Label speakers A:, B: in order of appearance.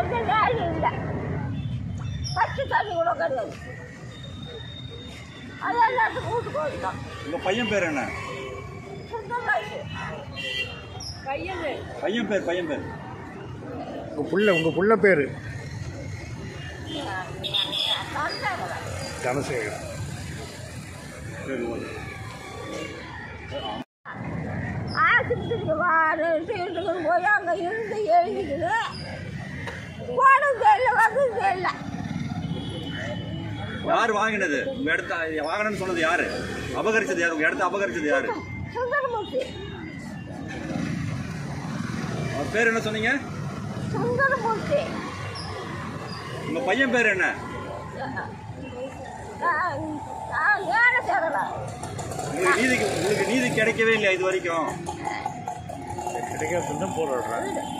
A: எந்த நியாயம் இல்லை பச்சை தண்ணி கூட கிடையாது அது எல்லாத்துக்கும் வீட்டுக்கு வந்துட்டோம்
B: உங்க பையன் பேர் என்ன
A: சுத்தமாயிட்டு
B: பையன் பேர் பையன் பேர்
C: உங்க புள்ள உங்க புள்ள பேரு
A: தந்தாங்க
C: தனசேகர்
B: சரி ஓகே
A: ஆஸ்பத்திரிக்கு வாரேன்ட்டு வீட்டுக்கு போய் அங்கே இருந்து எழுதிக்கிது போனது தெரியல வந்து தெரியல
B: யார் வாங்கினது உங்க இடத்த வாங்கினேன்னு சொன்னது யாரு அபகரிச்சது யாரு உங்க இடத்த அபகரிச்சது யாரு
A: சுந்தரமூர்த்தி
B: அவர் பேர் என்ன சொன்னீங்க
A: சுந்தரமூர்த்தி
B: உங்க பையன் பேர் என்ன
A: நான் நான் வேலை செய்கிறேன்
B: உங்களுக்கு நீதி உங்களுக்கு நீதி கிடைக்கவே இல்லையா இது வரைக்கும்
C: கிடைக்காது தான் போராடுறேன்